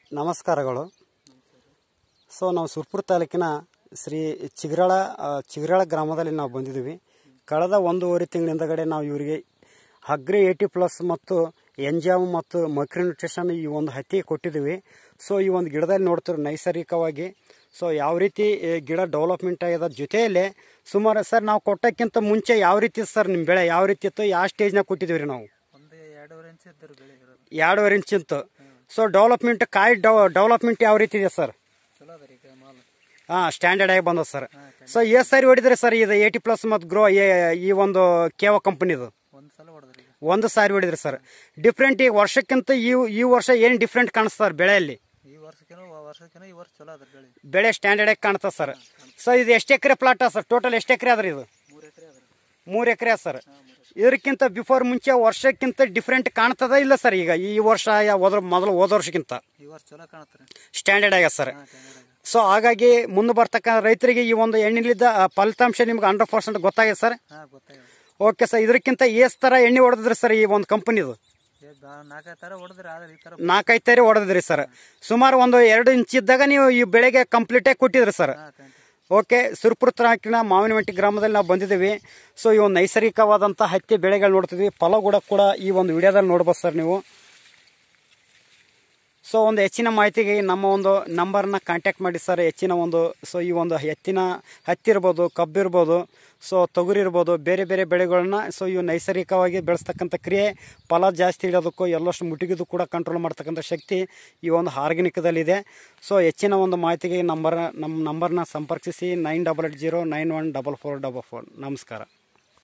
ನಮಸ್ಕಾರಗಳು ಸೊ ನಾವು ಸುರ್ಪುರ ತಾಲೂಕಿನ ಶ್ರೀ ಚಿಗರಾಳ ಆ, ಚಿಗರಾಳ ಗ್ರಾಮದಲ್ಲಿ ನಾವು ಬಂದಿದ್ದೀವಿ ಕಳೆದ ಒಂದೂವರೆ ತಿಂಗಳಿಂದಗಡೆ ನಾವು ಇವರಿಗೆ ಅಗ್ರಿ ಏಯ್ಟಿ ಪ್ಲಸ್ ಮತ್ತು ಎಂಜಾಮ್ ಮತ್ತು ಮಕ್ರಿ ನ್ಯೂಟ್ರಿಷನ್ ಈ ಒಂದು ಹತ್ತಿ ಕೊಟ್ಟಿದ್ದೀವಿ ಸೊ ಈ ಒಂದು ಗಿಡದಲ್ಲಿ ನೋಡ್ತಿರೋ ನೈಸರ್ಗಿಕವಾಗಿ ಸೊ ಯಾವ ರೀತಿ ಈ ಗಿಡ ಡೆವಲಪ್ಮೆಂಟ್ ಆಗಿದೆ ಜೊತೆಯಲ್ಲೇ ಸುಮಾರು ಸರ್ ನಾವು ಕೊಟ್ಟಕ್ಕಿಂತ ಮುಂಚೆ ಯಾವ ರೀತಿ ಇತ್ತು ಸರ್ ನಿಮ್ಮ ಬೆಳೆ ಯಾವ ರೀತಿ ಇತ್ತು ಯಾವ ಸ್ಟೇಜ್ನಾಗ ಕೊಟ್ಟಿದ್ದೀವಿ ರೀ ನಾವು ಒಂದು ಎರಡೂವರೆ ಇಂಚ್ ಇದ್ದರು ಬೆಳೆ ಇರೋದು ಎರಡೂವರೆ ಇಂಚ್ ಇತ್ತು ಸೊ ಡೆವಲಪ್ಮೆಂಟ್ ಕಾಯಿ ಡೆವಲಪ್ಮೆಂಟ್ ಯಾವ ರೀತಿ ಇದೆ ಸರ್ ಚಲೋ ಅದ ರೀ ಈಗ ಮಾಲ್ ಹಾಂ ಸ್ಟ್ಯಾಂಡರ್ಡ್ ಆಗಿ ಬಂದದ ಸರ್ ಸೊ ಎಷ್ಟು ಸಾರಿ ಹೊಡಿದ್ರಿ ಸರ್ ಇದು ಏಯ್ಟಿ ಪ್ಲಸ್ ಮತ್ತು ಗ್ರೋ ಈ ಒಂದು ಕೇವ ಕಂಪನಿದು ಒಂದು ಸಲ ಹೊಡೆದ್ರಿ ಈಗ ಒಂದು ಸಾರಿ ಹೊಡಿದ್ರಿ ಸರ್ ಡಿಫ್ರೆಂಟ್ ಈಗ ವರ್ಷಕ್ಕಿಂತ ಈ ಈ ವರ್ಷ ಏನು ಡಿಫ್ರೆಂಟ್ ಕಾಣಿಸ್ತದೆ ಬೆಳೆಯಲ್ಲಿ ಈ ವರ್ಷಕ್ಕಿಂತ ವರ್ಷಕ್ಕಿಂತ ಈ ವರ್ಷ ಚಲೋ ಅದ ಬೆಳೆ ಬೆಳೆ ಸ್ಟ್ಯಾಂಡರ್ಡ್ ಆಗಿ ಕಾಣ್ತದೆ ಸರ್ ಸೊ ಇದು ಎಷ್ಟು ಎಕರೆ ಪ್ಲಾಟ್ ಸರ್ ಟೋಟಲ್ ಎಷ್ಟು ಎಕರೆ ಅದ್ರಿ ಇದು ಮೂರು ಎಕರೆ ಅದ ರೀ ಮೂರು ಎಕರೆ ಸರ್ ಇದಕ್ಕಿಂತ ಬಿಫೋರ್ ಮುಂಚೆ ವರ್ಷಕ್ಕಿಂತ ಡಿಫ್ರೆಂಟ್ ಕಾಣ್ತದ ಇಲ್ಲ ಸರ್ ಈಗ ಈ ವರ್ಷ ಯಾ- ಹೋದ್ರ ಮೊದಲು ಹೋದ ವರ್ಷಕ್ಕಿಂತ ಈ ವರ್ಷ ಚಲೋ ಕಾಣತ್ತೆ ರೀ ಸ್ಟ್ಯಾಂಡರ್ಡ್ ಆಗ್ಯದ ಸರ್ ಹಾಂ ಚೆನ್ನಾಗಿ ಸೊ ಹಾಗಾಗಿ ಮುಂದೆ ಬರ್ತಕ್ಕ ರೈತರಿಗೆ ಈ ಒಂದು ಎಣ್ಣಿಲಿದ್ದ ಆ, ಫಲಿತಾಂಶ ನಿಮ್ಗೆ ಹಂಡ್ರೆಡ್ ಪರ್ಸೆಂಟ್ ಗೊತ್ತಾಗಿದೆ ಸರ್ ಹಾಂ ಗೊತ್ತಾಗಿದೆ ಓಕೆ ಸರ್ ಇದಕ್ಕಿಂತ ಎಸ್ ಥರ ಎಣ್ಣೆ ಹೊಡೆದ್ರಿ ಸರ್ ಈ ಒಂದು ಕಂಪನಿದು ಏ ಬಾ ನಾಲ್ಕೈದು ಥರ ಹೊಡೆದ್ರಿ ಆದ್ರೆ ಈ ಥರ ನಾಲ್ಕೈದು ತೇರಿ ಹೊಡೆದ್ರಿ ಸರ್ ಸುಮಾರು ಒಂದು ಎರಡು ಇಂಚ್ ಇದ್ದಾಗ ನೀವು ಈ ಬೆಳೆಗೆ ಕಂಪ್ಲೀಟಾಗಿ ಕೊಟ್ಟಿದ್ರಿ ಸರ್ ಹಾಂ ಥ್ಯಾಂಕ್ ಯು ಓಕೆ ಸುರ್ಪುರ ತಾಲೂಕಿನ ಮಾವಿನಮಟ್ಟಿ ಗ್ರಾಮದಲ್ಲಿ ನಾವು ಬಂದಿದ್ದೀವಿ ಸೊ ಈ ಒಂದು ನೈಸರ್ಗಿಕವಾದಂಥ ಹತ್ತಿ ಬೆಳೆಗಳು ನೋಡ್ತಿದ್ವಿ ಫಲ ಕೂಡ ಕೂಡ ಈ ಒಂದು ವಿಡಿಯೋದಲ್ಲಿ ನೋಡ್ಬೋದು ಸರ್ ನೀವು ಸೊ ಒಂದು ಹೆಚ್ಚಿನ ಮಾಹಿತಿಗೆ ನಮ್ಮ ಒಂದು ನಂಬರ್ನ ಕಾಂಟ್ಯಾಕ್ಟ್ ಮಾಡಿ ಸರ್ ಹೆಚ್ಚಿನ ಒಂದು ಸೊ ಈ ಒಂದು ಎತ್ತಿನ ಹತ್ತಿ ಇರ್ಬೋದು ಕಬ್ಬು ಇರ್ಬೋದು ಸೊ ತೊಗರಿ ಇರ್ಬೋದು ಬೇರೆ ಬೇರೆ ಬೆಳೆಗಳನ್ನ ಸೊ ಇವು ನೈಸರ್ಗಿಕವಾಗಿ ಬೆಳೆಸ್ತಕ್ಕಂಥ ಕ್ರಿಯೆ ಫಲ ಜಾಸ್ತಿ ಇಡೋದಕ್ಕೂ ಎಲ್ಲಷ್ಟು ಮುಟ್ಟಿಗಿದು ಕೂಡ ಕಂಟ್ರೋಲ್ ಮಾಡ್ತಕ್ಕಂಥ ಶಕ್ತಿ ಈ ಒಂದು ಆರ್ಗ್ಯಾನಿಕ್ದಲ್ಲಿದೆ ಸೊ ಹೆಚ್ಚಿನ ಒಂದು ಮಾಹಿತಿಗೆ ನಂಬರ್ ನಮ್ಮ ನಂಬರ್ನ ಸಂಪರ್ಕಿಸಿ nine double eight zero nine one double four double four ನಮಸ್ಕಾರ